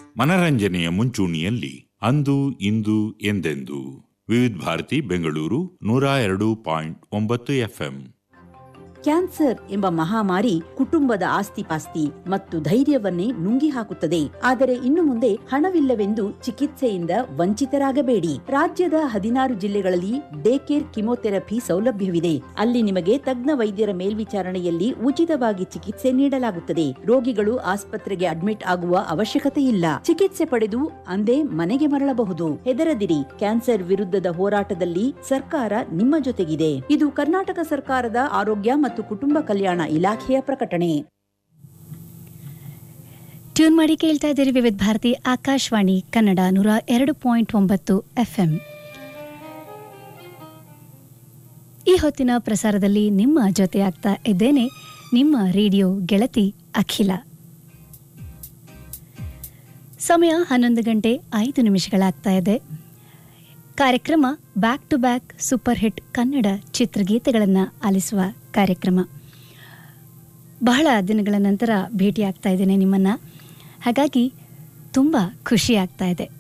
ಮನರಂಜನೆಯ ಮುಂಚೂಣಿಯಲ್ಲಿ ಅಂದು ಇಂದು ಎಂದೆಂದು ವಿವಿಧ ಭಾರತಿ ಬೆಂಗಳೂರು ನೂರ ಎರಡು ಪಾಯಿಂಟ್ ಒಂಬತ್ತು ಎಫ್ಎಂ ಕ್ಯಾನ್ಸರ್ ಎಂಬ ಮಹಾಮಾರಿ ಕುಟುಂಬದ ಆಸ್ತಿಪಾಸ್ತಿ ಮತ್ತು ಧೈರ್ಯವನ್ನೇ ನುಂಗಿ ಹಾಕುತ್ತದೆ ಆದರೆ ಇನ್ನು ಮುಂದೆ ಹಣವಿಲ್ಲವೆಂದು ಚಿಕಿತ್ಸೆಯಿಂದ ವಂಚಿತರಾಗಬೇಡಿ ರಾಜ್ಯದ ಹದಿನಾರು ಜಿಲ್ಲೆಗಳಲ್ಲಿ ಡೇ ಕೇರ್ ಕಿಮೋಥೆರಪಿ ಸೌಲಭ್ಯವಿದೆ ಅಲ್ಲಿ ನಿಮಗೆ ತಜ್ಞ ವೈದ್ಯರ ಮೇಲ್ವಿಚಾರಣೆಯಲ್ಲಿ ಉಚಿತವಾಗಿ ಚಿಕಿತ್ಸೆ ನೀಡಲಾಗುತ್ತದೆ ರೋಗಿಗಳು ಆಸ್ಪತ್ರೆಗೆ ಅಡ್ಮಿಟ್ ಆಗುವ ಅವಶ್ಯಕತೆ ಇಲ್ಲ ಚಿಕಿತ್ಸೆ ಪಡೆದು ಅಂದೇ ಮನೆಗೆ ಮರಳಬಹುದು ಹೆದರದಿರಿ ಕ್ಯಾನ್ಸರ್ ವಿರುದ್ಧದ ಹೋರಾಟದಲ್ಲಿ ಸರ್ಕಾರ ನಿಮ್ಮ ಜೊತೆಗಿದೆ ಇದು ಕರ್ನಾಟಕ ಸರ್ಕಾರದ ಆರೋಗ್ಯ ಮತ್ತು ಕುಟುಂಬ ಕಲ್ಯಾಣ ಇಲಾಖೆಯ ಪ್ರಕಟಣೆ ಟ್ಯೂನ್ ಮಾಡಿ ಕೇಳ್ತಾ ಇದ್ದೀರಿ ವಿವಿಧ ಭಾರತಿ ಆಕಾಶವಾಣಿ ಕನ್ನಡ ನೂರ ಎರಡು ಪಾಯಿಂಟ್ ಒಂಬತ್ತು ಎಫ್ಎಂ ಈ ಹೊತ್ತಿನ ಪ್ರಸಾರದಲ್ಲಿ ನಿಮ್ಮ ಜೊತೆ ಆಗ್ತಾ ಇದ್ದೇನೆ ನಿಮ್ಮ ರೇಡಿಯೋ ಗೆಳತಿ ಅಖಿಲ ಸಮಯ ಹನ್ನೊಂದು ಗಂಟೆ ಐದು ನಿಮಿಷಗಳಾಗ್ತಾ ಇದೆ ಕಾರ್ಯಕ್ರಮ back to back super hit Kannada ಚಿತ್ರಗೀತೆಗಳನ್ನು ಆಲಿಸುವ ಕಾರ್ಯಕ್ರಮ ಬಹಳ ದಿನಗಳ ನಂತರ ಭೇಟಿ ಆಗ್ತಾ ಇದ್ದೇನೆ ನಿಮ್ಮನ್ನ ಹಾಗಾಗಿ ತುಂಬ ಖುಷಿ ಆಗ್ತಾ ಇದೆ